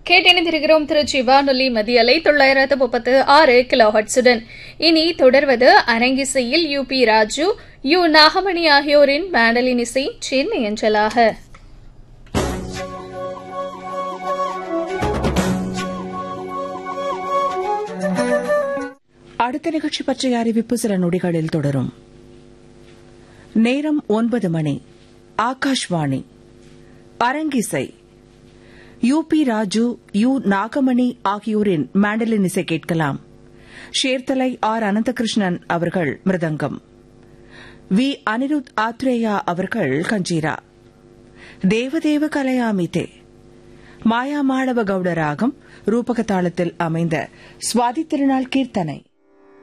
கேட்டிணைந்திருக்கிறோம் திருச்சி வானொலி மதியலை தொள்ளாயிரத்து முப்பத்து ஆறு கிலோஹட்ஸுடன் இனி தொடர்வது அரங்கிசையில் U P Raju U Nagamani ஆகியோரின் மேண்டலின் இசை சென்னை அஞ்சலாக அடுத்த நிகழ்ச்சி பற்றிய அறிவிப்பு சில நொடிகளில் தொடரும் நேரம் ஒன்பது மணி ஆகாஷ்வாணி அரங்கிசை U P Raju U Nagamani ஆகியோரின் மேண்டலின் இசை கேட்கலாம் ஷேர்தலை ஆர் அனந்தகிருஷ்ணன் அவர்கள் மிருதங்கம் வி அனிருத் ஆத்ரேயா அவர்கள் கஞ்சீரா தேவதேவ கலையாமிதே மாயா மாளவ கவுட ராகம் ரூபக தாளத்தில் அமைந்த சுவாதி திருநாள் கீர்த்தனை